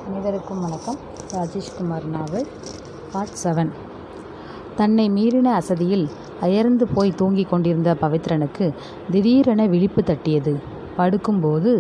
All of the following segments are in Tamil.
அனைவருக்கும் வணக்கம் ராஜேஷ்குமார் நாவல் பார்ட் செவன் தன்னை மீறின அசதியில் அயர்ந்து போய் தூங்கிக் கொண்டிருந்த பவித்ரனுக்கு திடீரென விழிப்பு தட்டியது படுக்கும்போது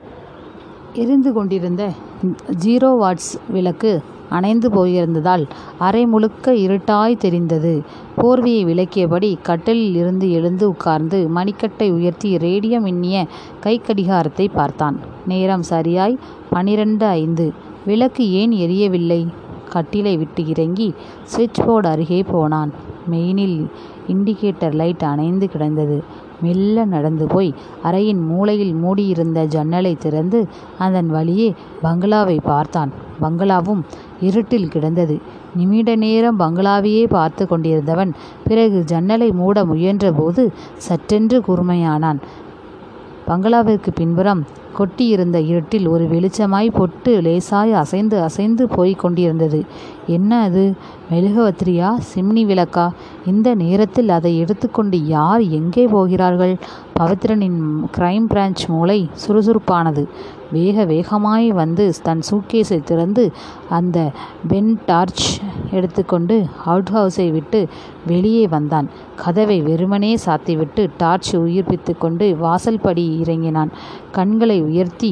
எரிந்து கொண்டிருந்த ஜீரோ வாட்ஸ் விளக்கு அணைந்து போயிருந்ததால் அறை முழுக்க இருட்டாய் தெரிந்தது போர்வையை விலக்கியபடி கட்டிலில் இருந்து எழுந்து உட்கார்ந்து மணிக்கட்டை உயர்த்தி ரேடியம் மின்னிய கைக்கடிகாரத்தை பார்த்தான் நேரம் சரியாய் பனிரெண்டு ஐந்து விளக்கு ஏன் எரியவில்லை கட்டிலை விட்டு இறங்கி சுவிட்ச் போர்டு அருகே போனான் மெயினில் இண்டிகேட்டர் லைட் அணைந்து கிடந்தது மெல்ல நடந்து போய் அறையின் மூலையில் மூடியிருந்த ஜன்னலை திறந்து அதன் வழியே பங்களாவை பார்த்தான் பங்களாவும் இருட்டில் கிடந்தது நிமிட நேரம் பங்களாவையே பார்த்து கொண்டிருந்தவன் பிறகு ஜன்னலை மூட முயன்றபோது சற்றென்று கூர்மையானான் பங்களாவிற்கு பின்புறம் கொட்டியிருந்த இருட்டில் ஒரு வெளிச்சமாய் பொட்டு லேசாய் அசைந்து அசைந்து போய்க் கொண்டிருந்தது என்ன அது மெழுகுவத்திரியா சிம்னி விளக்கா இந்த நேரத்தில் அதை எடுத்துக்கொண்டு யார் எங்கே போகிறார்கள் பவித்ரனின் கிரைம் பிரான்ச் மூளை சுறுசுறுப்பானது வேக வேகமாய் வந்து தன் சூட்கேஸை திறந்து அந்த பென் டார்ச் எடுத்துக்கொண்டு அவுட் ஹவுஸை விட்டு வெளியே வந்தான் கதவை வெறுமனே சாத்திவிட்டு டார்ச் உயிர்ப்பித்து கொண்டு வாசல்படி இறங்கினான் கண்களை உயர்த்தி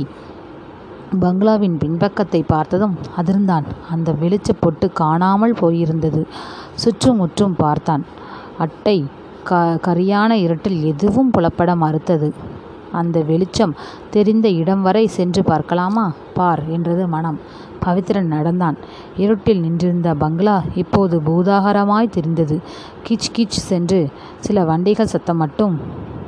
பங்களாவின் பின்பக்கத்தை பார்த்ததும் அதிர்ந்தான் அந்த வெளிச்சப் பொட்டு காணாமல் போயிருந்தது சுற்றுமுற்றும் பார்த்தான் அட்டை க கரியான இருட்டில் எதுவும் புலப்பட மறுத்தது அந்த வெளிச்சம் தெரிந்த இடம் வரை சென்று பார்க்கலாமா பார் என்றது மனம் பவித்ரன் நடந்தான் இருட்டில் நின்றிருந்த பங்களா இப்போது பூதாகரமாய் தெரிந்தது கிச் கிச் சென்று சில வண்டிகள் சத்தம் மட்டும்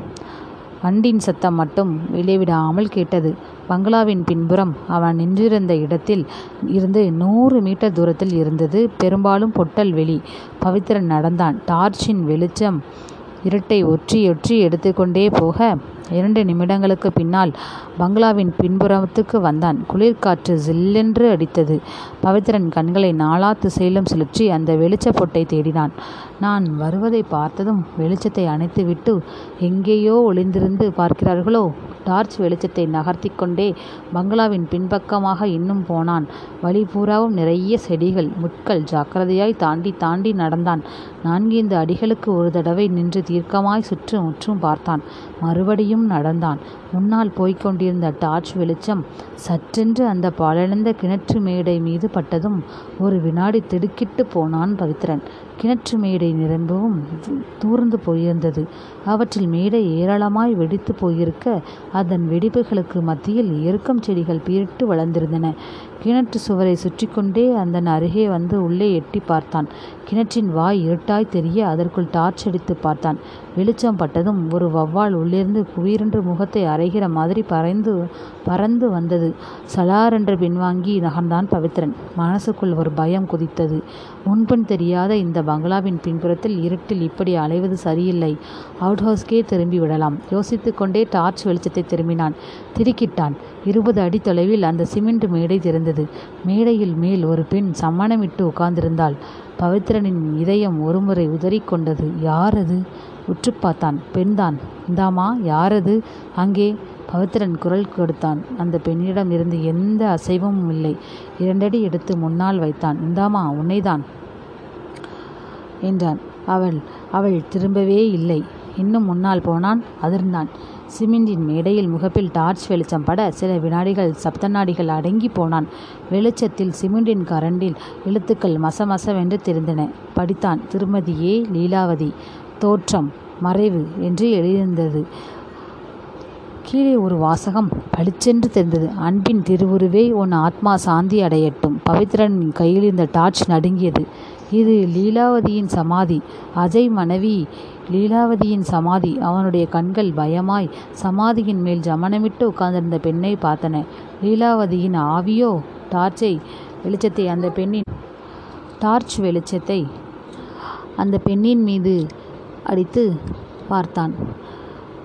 வண்டின் சத்தம் மட்டும் வெளிவிடாமல் கேட்டது பங்களாவின் பின்புறம் அவன் நின்றிருந்த இடத்தில் இருந்து நூறு மீட்டர் தூரத்தில் இருந்தது பெரும்பாலும் பொட்டல் வெளி பவித்ரன் நடந்தான் டார்ச்சின் வெளிச்சம் இருட்டை ஒற்றி ஒற்றி எடுத்துக்கொண்டே போக இரண்டு நிமிடங்களுக்கு பின்னால் பங்களாவின் பின்புறத்துக்கு வந்தான் குளிர்காற்று ஜில்லென்று அடித்தது பவித்ரன் கண்களை நாலா திசையிலும் சுழற்றி அந்த வெளிச்சப் பொட்டை தேடினான் நான் வருவதை பார்த்ததும் வெளிச்சத்தை அணைத்துவிட்டு எங்கேயோ ஒளிந்திருந்து பார்க்கிறார்களோ டார்ச் வெளிச்சத்தை நகர்த்தி கொண்டே பங்களாவின் பின்பக்கமாக இன்னும் போனான் வழி பூராவும் நிறைய செடிகள் முட்கள் ஜாக்கிரதையாய் தாண்டி தாண்டி நடந்தான் நான்கைந்து அடிகளுக்கு ஒரு தடவை நின்று தீர்க்கமாய் சுற்று முற்றும் பார்த்தான் மறுபடியும் நடந்தான் முன்னால் போய்க் கொண்டிருந்த டார்ச் வெளிச்சம் சற்றென்று அந்த பாழடைந்த கிணற்று மேடை மீது பட்டதும் ஒரு வினாடி திடுக்கிட்டு போனான் பவித்ரன் கிணற்று மேடை நிரம்பவும் தூர்ந்து போயிருந்தது அவற்றில் மேடை ஏராளமாய் வெடித்து போயிருக்க அதன் வெடிப்புகளுக்கு மத்தியில் எருக்கம் செடிகள் பீரிட்டு வளர்ந்திருந்தன கிணற்று சுவரை சுற்றி கொண்டே அதன் அருகே வந்து உள்ளே எட்டி பார்த்தான் கிணற்றின் வாய் இருட்டாய் தெரிய அதற்குள் டார்ச் அடித்து பார்த்தான் வெளிச்சம் பட்டதும் ஒரு வவ்வால் உள்ளிருந்து குவீரென்று முகத்தை அரைகிற மாதிரி பறந்து பறந்து வந்தது சலாரென்று பின்வாங்கி நகர்ந்தான் பவித்ரன் மனசுக்குள் ஒரு பயம் குதித்தது முன்பின் தெரியாத இந்த பங்களாவின் பின்புறத்தில் இருட்டில் இப்படி அலைவது சரியில்லை அவுட் ஹவுஸ்க்கே திரும்பி விடலாம் யோசித்து கொண்டே டார்ச் வெளிச்சத்தை திரும்பினான் திடுக்கிட்டான் இருபது அடி தொலைவில் அந்த சிமெண்ட் மேடை திறந்தது மேடையில் மேல் ஒரு பெண் சம்மணமிட்டு உட்கார்ந்திருந்தாள் பவித்ரனின் இதயம் ஒருமுறை உதறிக்கொண்டது யார் அது உற்று பார்த்தான் பெண்தான் இந்தாமா யார் அது அங்கே பவித்ரன் குரல் கொடுத்தான் அந்த பெண்ணிடம் இருந்து எந்த அசைவும் இல்லை இரண்டடி எடுத்து முன்னால் வைத்தான் இந்தாமா உன்னைதான் என்றான் அவள் அவள் திரும்பவே இல்லை இன்னும் முன்னால் போனான் அதிர்ந்தான் சிமெண்டின் மேடையில் முகப்பில் டார்ச் வெளிச்சம் பட சில வினாடிகள் சப்தநாடிகள் அடங்கி போனான் வெளிச்சத்தில் சிமெண்டின் கரண்டில் எழுத்துக்கள் மசமசவென்று தெரிந்தன படித்தான் திருமதியே லீலாவதி தோற்றம் மறைவு என்று எழுதியிருந்தது கீழே ஒரு வாசகம் பளிச்சென்று தெரிந்தது அன்பின் திருவுருவே உன் ஆத்மா சாந்தி அடையட்டும் பவித்ரனின் கையில் இருந்த டார்ச் நடுங்கியது இது லீலாவதியின் சமாதி அஜய் மனைவி லீலாவதியின் சமாதி அவனுடைய கண்கள் பயமாய் சமாதியின் மேல் ஜமனமிட்டு உட்கார்ந்திருந்த பெண்ணை பார்த்தன லீலாவதியின் ஆவியோ டார்ச்சை வெளிச்சத்தை அந்த பெண்ணின் டார்ச் வெளிச்சத்தை அந்த பெண்ணின் மீது அடித்து பார்த்தான்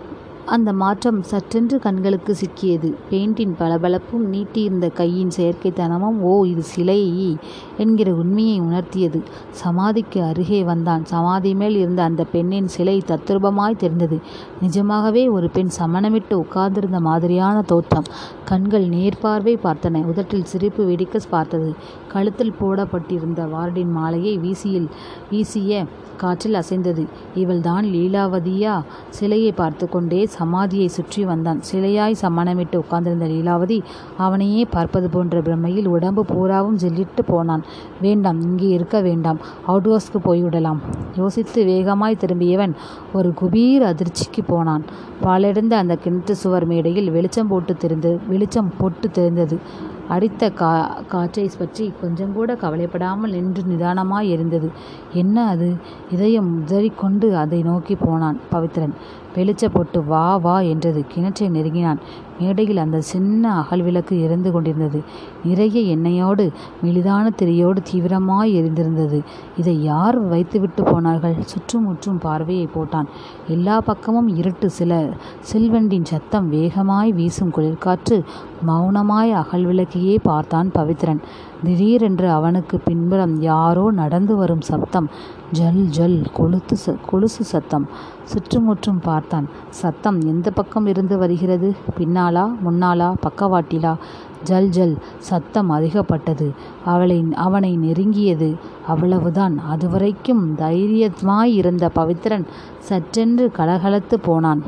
அந்த மாற்றம் சட்டென்று கண்களுக்கு சிக்கியது. பெயிண்டின் பளபளப்பும் நீட்டியிருந்த கையின் செயற்கைத்தனமும் ஓ இது சிலை என்கிற உண்மையை உணர்த்தியது. சமாதிக்கு அருகே வந்தான். சமாதிமேல் இருந்த அந்தப் பெண்ணின் சிலை தத்ரூபமாய்த் தெரிந்தது. நிஜமாகவே ஒரு பெண் சமணமிட்டு உட்கார்ந்திருந்த மாதிரியான தோற்றம். கண்கள் நேர்பார்வை பார்த்தன. உதட்டில் சிரிப்பு வெடிக்கப் பார்த்தது. கழுத்தில் போடப்பட்டிருந்த வார்டின் மாலையை வீசிய காற்றில் அசைந்தது. இவள்தான் லீலாவதியா? சிலையைப் பார்த்துக்கொண்டே சமாதியைச் சுற்றி வந்தான். சிலையாய் சமணமிட்டு உட்கார்ந்திருந்த லீலாவதி அவனையே பார்ப்பது போன்ற பிரமையில் உடம்பு பூராவும் ஜில்லிட்டுப் போனான். வேண்டாம். இங்கே இருக்க வேண்டாம். அவுட்ஹவுஸுக்குப் போய்விடலாம். யோசித்து வேகமாய்த் திரும்பியவன் ஒரு குபீர அதிர்ச்சிக்குப் போனான். பாழடைந்த அந்தக் கிணற்றுச் சுவர் மேடையில் வெளிச்சம் போட்டுத் தெரிந்தது. அடித்த காற்றைப் பற்றிக் கொஞ்சங்கூடக் கவலைப்படாமல் நின்று நிதானமாய் எரிந்தது. என்ன அது? இதயம் உதறிக்கொண்டு அதை நோக்கிப் போனான் பவித்ரன். வெளிச்சப் பொட்டு வா. வா என்றது. கிணற்றை நெருங்கினான். மேடையில் அந்தச் சின்ன அகல்விளக்கு எரிந்து கொண்டிருந்தது. நிறைய எண்ணெயோடு மெலிதான திரியோடு தீவிரமாய் எரிந்திருந்தது. இதை யார் வைத்துவிட்டுப் போனார்கள்? சுற்றும் முற்றும் பார்வையைப் போட்டான். எல்லாப் பக்கமும் இருட்டு. சில்வண்டின் சத்தம் வேகமாய் வீசும் குளிர்காற்று. மெளனமாய் அகல்விளக்கையே பார்த்தான் பவித்ரன். திடீரென்று அவனுக்குப் பின்புறம் யாரோ நடந்து வரும் சப்தம். ஜல். ஜல். கொலுசு சத்தம். சுற்றுமுற்றும் பார்த்தான். சத்தம் எந்தப் பக்கம் இருந்து வருகிறது? பின்னாலா? முன்னாலா? பக்கவாட்டிலா? ஜல். ஜல். சத்தம் அதிகப்பட்டது. அவனை நெருங்கியது. அவ்வளவுதான். அதுவரைக்கும் தைரியமாயிருந்த பவித்ரன் சட்டென்று கலகலத்துப் போனான்.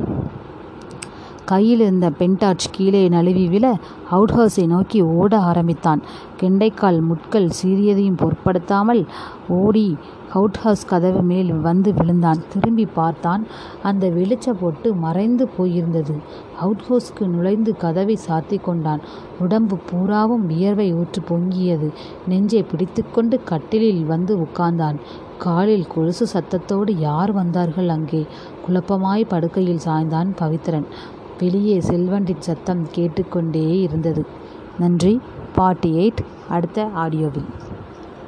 கையிலிருந்த பென்டார்ச் கீழே நழுவி விழ அவுட்ஹவுஸை நோக்கி ஓட ஆரம்பித்தான். கெண்டைக்கால் முட்கள் சீறியதையும் பொருட்படுத்தாமல் ஓடி அவுட்ஹவுஸ் கதவு மேல் வந்து விழுந்தான். திரும்பிப் பார்த்தான். அந்த வெளிச்சப் பொட்டு மறைந்து போயிருந்தது. அவுட்ஹவுஸுக்குள் நுழைந்து கதவைச் சாத்திக் கொண்டான். உடம்பு பூராவும் வியர்வை ஊற்று பொங்கியது. நெஞ்சைப் பிடித்துக்கொண்டு கட்டிலில் வந்து உட்கார்ந்தான். காலில் கொலுசு சத்தத்தோடு யார் வந்தார்கள் அங்கே? குழப்பமாய்ப் படுக்கையில் சாய்ந்தான் பவித்ரன். வெளியே சில்வண்டின் சத்தம் கேட்டுக்கொண்டேயிருந்தது. நன்றி. பார்ட் எய்ட் அடுத்த ஆடியோவில்.